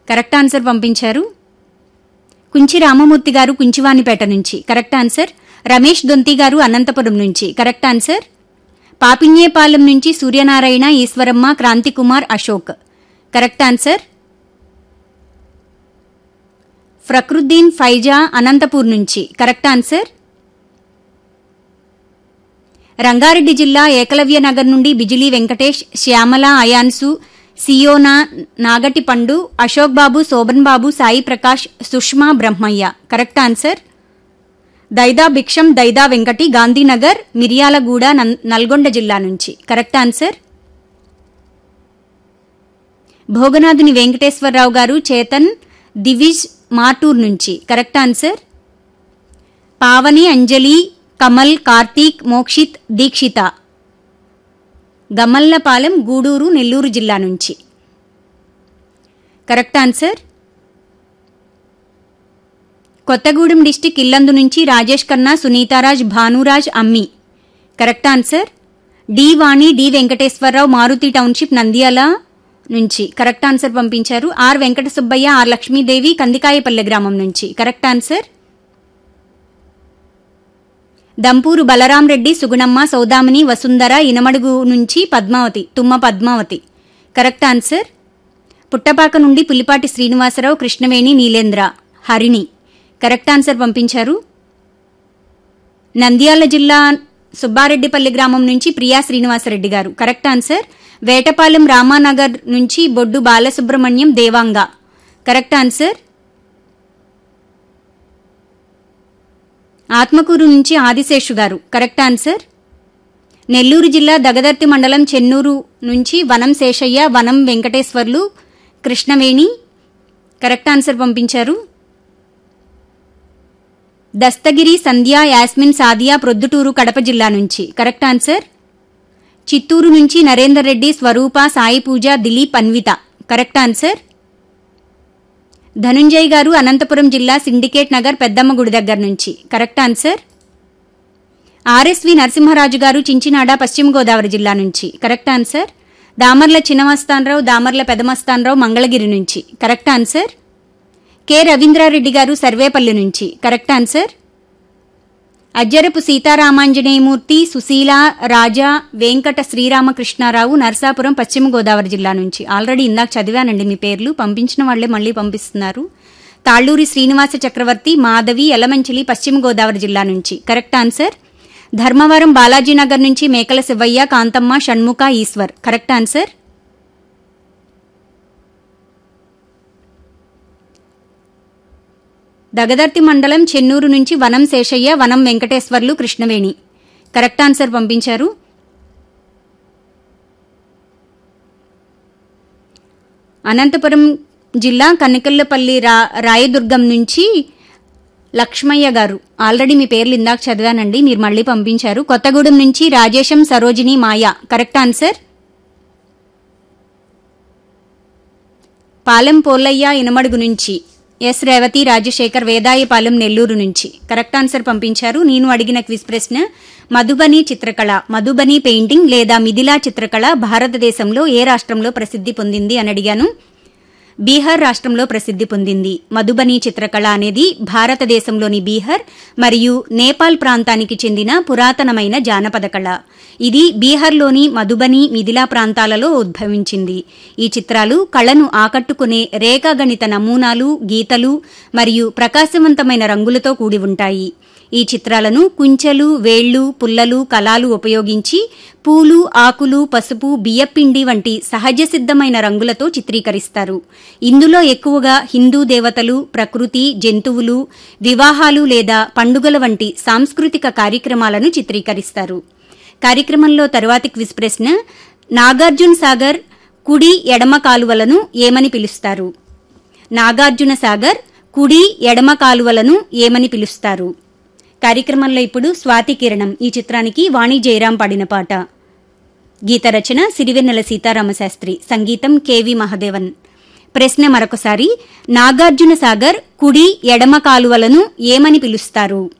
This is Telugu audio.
కరెక్ట్ ఆన్సర్ పంపించారు కుంచి రామమూర్తి గారు కుంచివానిపేట నుంచి కరెక్ట్ ఆన్సర్ రమేష్ దొంతి గారు అనంతపురం నుంచి కరెక్ట్ ఆన్సర్ పాపిన్యేపాలెం నుంచి సూర్యనారాయణ ఈశ్వరమ్మ క్రాంతికుమార్ అశోక్ కరెక్ట్ ఆన్సర్ ఫక్రుద్దీన్ ఫైజా అనంతపూర్ నుంచి కరెక్ట్ ఆన్సర్ రంగారెడ్డి జిల్లా ఏకలవ్య నగర్ నుండి బిజిలీ వెంకటేష్ శ్యామల అయాన్సు సియోనా నాగటి పండు అశోక్ బాబు శోభన్ బాబు సాయి ప్రకాష్ సుష్మా బ్రహ్మయ్య కరెక్ట్ ఆన్సర్ దైదా భిక్షం దైదా వెంకటి గాంధీనగర్ మిర్యాలగూడ నన్- నల్గొండ జిల్లా నుంచి కరెక్ట్ ఆన్సర్ భోగనాథుని వెంకటేశ్వరరావు గారు చేతన్ దివిజ్ మాటూర్ నుంచి కరెక్ట్ ఆన్సర్ పావని అంజలి కమల్ కార్తీక్ మోక్షిత్ దీక్షిత గమల్లపాలెం గూడూరు నెల్లూరు జిల్లా నుంచి correct answer Kothagudem district Yellandu నుంచి Rajesh Khanna Sunitharaj Bhanuraj Ammi correct answer D Vani D Venkateswararao Maruthi township Nandyala నుంచి కరెక్ట్ ఆన్సర్ పంపించారు ఆర్ వెంకట సుబ్బయ్య ఆర్ లక్ష్మీదేవి కందికాయపల్లె గ్రామం నుంచి కరెక్ట్ ఆన్సర్ దంపూరు బలరాం రెడ్డి సుగుణమ్మ సౌదామిని వసుంధర ఇనమడుగు నుంచి పద్మావతి తుమ్మ పద్మావతి కరెక్ట్ ఆన్సర్ పుట్టపాక నుండి పులిపాటి శ్రీనివాసరావు కృష్ణవేణి నీలేంద్ర హరిణి కరెక్ట్ ఆన్సర్ పంపించారు నంద్యాల జిల్లా సుబ్బారెడ్డిపల్లి గ్రామం నుంచి ప్రియా శ్రీనివాసరెడ్డి గారు కరెక్ట్ ఆన్సర్ వేటపాలెం రామానగర్ నుంచి బొడ్డు బాలసుబ్రహ్మణ్యం దేవాంగ కరెక్ట్ ఆన్సర్ ఆత్మకూరు నుంచి ఆదిశేషు గారు కరెక్ట్ ఆన్సర్ నెల్లూరు జిల్లా దగదర్తి మండలం చెన్నూరు నుంచి వనం శేషయ్య వనం వెంకటేశ్వర్లు కృష్ణవేణి కరెక్ట్ ఆన్సర్ పంపించారు దస్తగిరి సంధ్య యాస్మిన్ సాదియా ప్రొద్దుటూరు కడప జిల్లా నుంచి కరెక్ట్ ఆన్సర్ చిత్తూరు నుంచి నరేందర్ రెడ్డి స్వరూప సాయి పూజ దిలీప్ అన్విత కరెక్ట్ ఆన్సర్ ధనుంజయ్ గారు అనంతపురం జిల్లా సిండికేట్ నగర్ పెద్దమ్మ గుడి దగ్గర నుంచి కరెక్ట్ ఆన్సర్ ఆర్ఎస్వి నరసింహరాజు గారు చించినాడ పశ్చిమ గోదావరి జిల్లా నుంచి కరెక్ట్ ఆన్సర్ దామర్ల చిన్నమస్తానరావు దామర్ల పెదమస్తానరావు మంగళగిరి నుంచి కరెక్ట్ ఆన్సర్ కె రవీంద్రారెడ్డి గారు సర్వేపల్లి నుంచి కరెక్ట్ ఆన్సర్ అజ్జరపు సీతారామాంజనేయమూర్తి సుశీల రాజా వెంకట శ్రీరామకృష్ణారావు నర్సాపురం పశ్చిమ గోదావరి జిల్లా నుంచి ఆల్రెడీ ఇందాక చదివానండి మీ పేర్లు పంపించిన వాళ్లే మళ్ళీ పంపిస్తున్నారు తాళ్లూరి శ్రీనివాస చక్రవర్తి మాధవి ఎలమంచిలి పశ్చిమ గోదావరి జిల్లా నుంచి కరెక్ట్ ఆన్సర్ ధర్మవరం బాలాజీనగర్ నుంచి మేకల శివయ్య కాంతమ్మ షణ్ముఖ ఈశ్వర్ కరెక్ట్ ఆన్సర్ దగదర్తి మండలం చెన్నూరు నుంచి వనం శేషయ్య వనం వెంకటేశ్వర్లు కృష్ణవేణి కరెక్ట్ ఆన్సర్ పంపించారు అనంతపురం జిల్లా కనకల్లపల్లి రా రాయదుర్గం నుంచి లక్ష్మయ్య గారు ఆల్రెడీ మీ పేర్లు ఇందాక చదివానండి మీరు మళ్ళీ పంపించారు కొత్తగూడెం నుంచి రాజేశం సరోజిని మాయ కరెక్ట్ ఆన్సర్ పాలెం పోల్లయ్య ఇనమడుగు నుంచి ఎస్ రేవతి రాజశేఖర్ వేదాయపాలెం నెల్లూరు నుంచి కరెక్ట్ ఆన్సర్ పంపించారు నేను అడిగిన క్విజ్ ప్రశ్న మధుబని చిత్రకళ మధుబని పెయింటింగ్ లేదా మిథిలా చిత్రకళ భారతదేశంలో ఏ రాష్ట్రంలో ప్రసిద్ధి పొందింది అని అడిగాను బీహార్ రాష్ట్రంలో ప్రసిద్ధి పొందింది మధుబని చిత్రకళ అనేది భారతదేశంలోని బీహార్ మరియు నేపాల్ ప్రాంతానికి చెందిన పురాతనమైన జానపద కళ ఇది బీహార్లోని మధుబని మిథిలా ప్రాంతాలలో ఉద్భవించింది ఈ చిత్రాలు కళను ఆకట్టుకునే రేఖాగణిత నమూనాలు గీతలు మరియు ప్రకాశవంతమైన రంగులతో కూడి ఉంటాయి ఈ చిత్రాలను కుంచెలు వేళ్లు పుల్లలు కలాలు ఉపయోగించి పూలు ఆకులు పసుపు బియ్యపిండి వంటి సహజ సిద్ధమైన రంగులతో చిత్రీకరిస్తారు ఇందులో ఎక్కువగా హిందూ దేవతలు ప్రకృతి జంతువులు వివాహాలు లేదా పండుగల వంటి సాంస్కృతిక కార్యక్రమాలను చిత్రీకరిస్తారు కార్యక్రమంలో తరువాతి క్విజ్ ప్రశ్న నాగార్జున సాగర్ కుడి ఎడమ కాలువలను ఏమని పిలుస్తారు నాగార్జున సాగర్ కుడి ఎడమ కాలువలను ఏమని పిలుస్తారు కార్యక్రమంలో ఇప్పుడు స్వాతి కిరణం ఈ చిత్రానికి వాణి జయరాం పాడిన పాట గీత రచన సిరివెన్నెల సీతారామశాస్త్రి సంగీతం కెవి మహదేవన్ ప్రశ్న మరొకసారి నాగార్జున సాగర్ కుడి ఎడమ కాలువలను ఏమని పిలుస్తారు